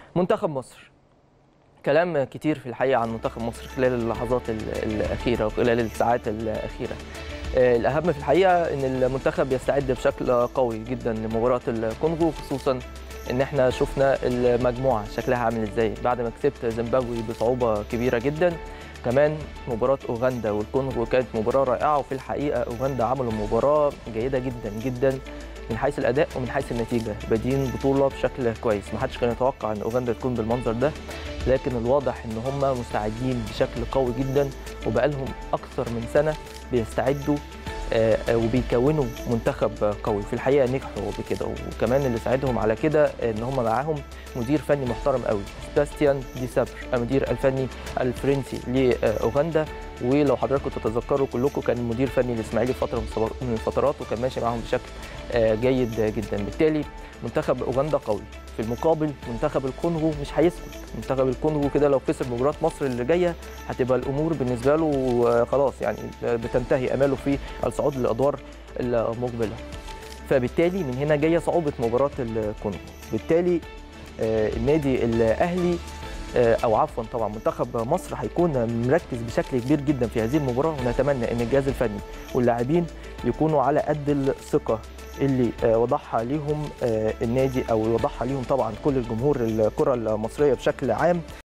منتخب مصر كلام كتير في الحقيقه عن منتخب مصر خلال اللحظات ال- الاخيره وخلال الساعات الاخيره آه، الاهم في الحقيقه ان المنتخب يستعد بشكل قوي جدا لمباراه الكونغو خصوصا ان احنا شفنا المجموعه شكلها عامل ازاي بعد ما كسبت زيمبابوي بصعوبه كبيره جدا كمان مباراة أوغندا والكونغو كانت مباراة رائعة وفي الحقيقة أوغندا عملوا مباراة جيدة جدا جدا من حيث الأداء ومن حيث النتيجة بادين بطولة بشكل كويس ما حدش كان يتوقع أن أوغندا تكون بالمنظر ده لكن الواضح أن هم مستعدين بشكل قوي جدا وبقالهم أكثر من سنة بيستعدوا آه، آه، وبيكونوا منتخب قوي في الحقيقه نجحوا بكده وكمان اللي ساعدهم على كده ان هم معاهم مدير فني محترم قوي سباستيان دي سابر المدير الفني الفرنسي لاوغندا ولو حضراتكم تتذكروا كلكم كان مدير فني للاسماعيلي فتره من الصبر- من الفترات وكان ماشي معاهم بشكل آه، جيد جدا بالتالي منتخب اوغندا قوي في المقابل منتخب الكونغو مش هيسكت منتخب الكونغو كده لو خسر مباراه مصر اللي جايه هتبقى الامور بالنسبه له آه، خلاص يعني بتنتهي اماله في الصعود للادوار المقبله فبالتالي من هنا جايه صعوبه مباراه الكونغو بالتالي آه، النادي الاهلي آه، او عفوا طبعا منتخب مصر هيكون مركز بشكل كبير جدا في هذه المباراه ونتمنى ان الجهاز الفني واللاعبين يكونوا على قد الثقه اللي آه، وضعها ليهم آه، النادي او وضعها ليهم طبعا كل الجمهور الكره المصريه بشكل عام